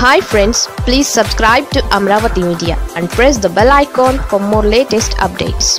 hi friends please subscribe to Amaravati media and press the bell icon for more latest updates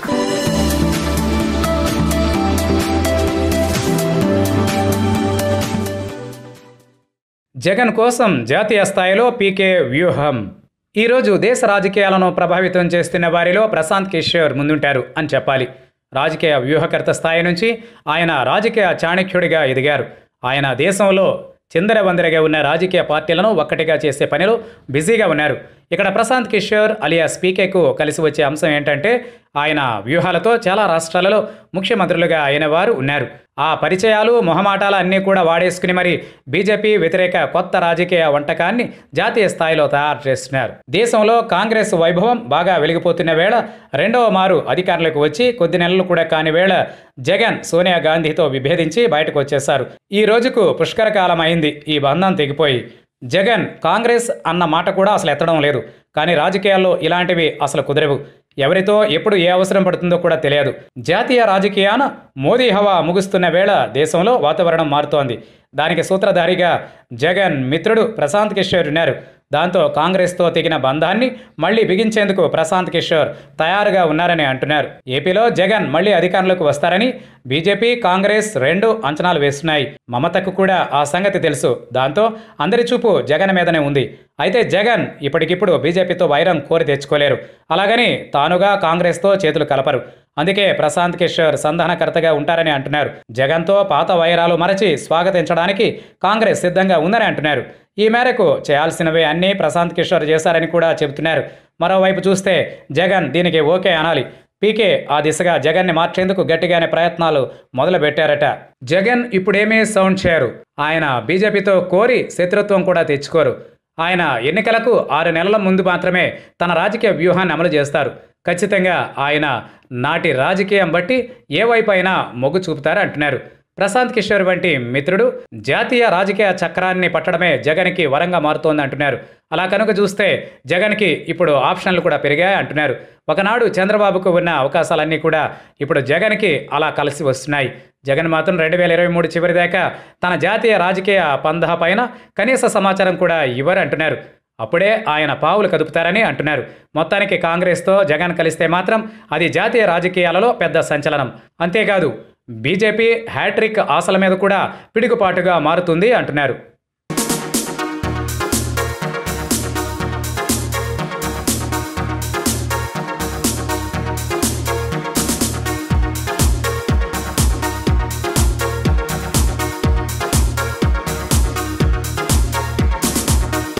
Jagan కోసం జాతీయ స్థాయిలో పీకే వ్యూహం ఈరోజు దేశ రాజకీయాలను ప్రభావితం చేస్తున్న వారిలో ప్రశాంత్ కిషోర్ ముందుంటారు అని చెప్పాలి రాజకీయ వ్యూహకర్త స్థాయి నుంచి ఆయన రాజకీయ చాణక్యుడిగా ఎదిగారు ఆయన దేశంలో చిందరవందరగా ఉన్న రాజకీయ పార్టీలను ఒక్కటిగా చేసే పనిలో బిజీగా ఉన్నారు ఇక్కడ ప్రశాంత్ కిషోర్ అలియాస్ పీకేకు కలిసి వచ్చే అంశం ఏంటంటే ఆయన వ్యూహాలతో చాలా రాష్ట్రాలలో ముఖ్యమంత్రులుగా అయిన వారు ఉన్నారు ఆ పరిచయాలు మొహమాటాలు అన్నీ కూడా వాడేసుకుని మరి బీజేపీ వ్యతిరేక కొత్త రాజకీయ వంటకాన్ని జాతీయ స్థాయిలో తయారు చేస్తున్నారు దేశంలో కాంగ్రెస్ వైభవం బాగా వెలిగిపోతున్న వేళ రెండవ మారు అధికారంలోకి వచ్చి కొద్ది నెలలు కూడా కాని వేళ జగన్ సోనియా గాంధీతో విభేదించి బయటకు వచ్చేశారు ఈ రోజుకు పుష్కర కాలం అయింది ఈ బంధం తెగిపోయి జగన్ కాంగ్రెస్ అన్న మాట కూడా అసలు ఎత్తడం లేదు కానీ రాజకీయాల్లో ఇలాంటివి అసలు కుదరవు ఎవరితో ఎప్పుడు ఏ అవసరం పడుతుందో కూడా తెలియదు జాతీయ రాజకీయాన మోదీ హవా ముగుస్తున్న వేళ దేశంలో వాతావరణం మారుతోంది దానికి సూత్రధారిగా జగన్ మిత్రుడు ప్రశాంత్ కిషోర్ ఉన్నారు దాంతో కాంగ్రెస్తో తెగిన బంధాన్ని మళ్లీ బిగించేందుకు ప్రశాంత్ కిషోర్ తయారుగా ఉన్నారని అంటున్నారు ఏపీలో జగన్ మళ్లీ అధికారంలోకి వస్తారని బీజేపీ కాంగ్రెస్ రెండు అంచనాలు వేస్తున్నాయి మమతకు కూడా ఆ సంగతి తెలుసు దాంతో అందరి చూపు జగన్ మీదనే ఉంది అయితే జగన్ ఇప్పటికిప్పుడు బీజేపీతో వైరం కోరి తెచ్చుకోలేరు అలాగని తానుగా కాంగ్రెస్తో చేతులు కలపరు అందుకే ప్రశాంత్ కిషోర్ సంధానకర్తగా ఉంటారని అంటున్నారు జగన్తో పాత వైరాలు మరచి స్వాగతించడానికి కాంగ్రెస్ సిద్ధంగా ఉందని అంటున్నారు ఈ మేరకు చేయాల్సినవి అన్నీ ప్రశాంత్ కిషోర్ చేశారని కూడా చెబుతున్నారు మరోవైపు చూస్తే జగన్ దీనికి ఓకే అనాలి పీకే ఆ దిశగా జగన్ని మార్చేందుకు గట్టిగానే ప్రయత్నాలు మొదలుపెట్టారట జగన్ ఇప్పుడేమీ సౌండ్ చేయరు ఆయన బీజేపీతో కోరి శత్రుత్వం కూడా తెచ్చుకోరు ఆయన ఎన్నికలకు ఆరు నెలల ముందు మాత్రమే తన రాజకీయ వ్యూహాన్ని అమలు చేస్తారు ఖచ్చితంగా ఆయన నాటి రాజకీయం బట్టి ఏ వైపు అయినా మొగ్గు చూపుతారు అంటున్నారు ప్రశాంత్ కిషోర్ వంటి మిత్రుడు జాతీయ రాజకీయ చక్రాన్ని పట్టడమే జగన్కి వరంగా మారుతోంది అంటున్నారు అలా కనుక చూస్తే జగన్కి ఇప్పుడు ఆప్షన్లు కూడా పెరిగాయి అంటున్నారు ఒకనాడు చంద్రబాబుకు ఉన్న అవకాశాలన్నీ కూడా ఇప్పుడు జగన్కి అలా కలిసి వస్తున్నాయి జగన్ మాత్రం రెండు వేల ఇరవై మూడు చివరి దాకా తన జాతీయ రాజకీయ పందహ పైన కనీస సమాచారం కూడా ఇవ్వరు అంటున్నారు అప్పుడే ఆయన పావులు కదుపుతారని అంటున్నారు మొత్తానికి కాంగ్రెస్తో జగన్ కలిస్తే మాత్రం అది జాతీయ రాజకీయాలలో పెద్ద సంచలనం అంతేకాదు బీజేపీ హ్యాట్రిక్ ఆశల మీద కూడా పిడుగుపాటుగా మారుతుంది అంటున్నారు